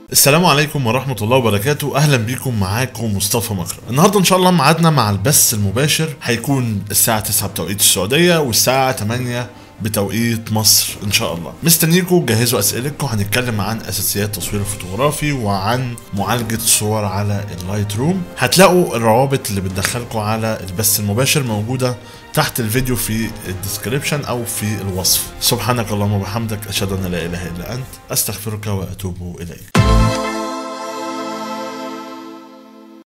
السلام عليكم ورحمة الله وبركاته أهلا بيكم معاكم مصطفى مكرم النهاردة إن شاء الله ميعادنا مع البث المباشر هيكون الساعة 9 بتوقيت السعودية والساعة 8 بتوقيت مصر ان شاء الله مستنيكم جهزوا اسئلتكم هنتكلم عن اساسيات تصوير الفوتوغرافي وعن معالجه الصور على اللايت روم هتلاقوا الروابط اللي بتدخلكم على البث المباشر موجوده تحت الفيديو في الديسكريبشن او في الوصف سبحانك اللهم وبحمدك اشهد ان لا اله الا انت استغفرك واتوب اليك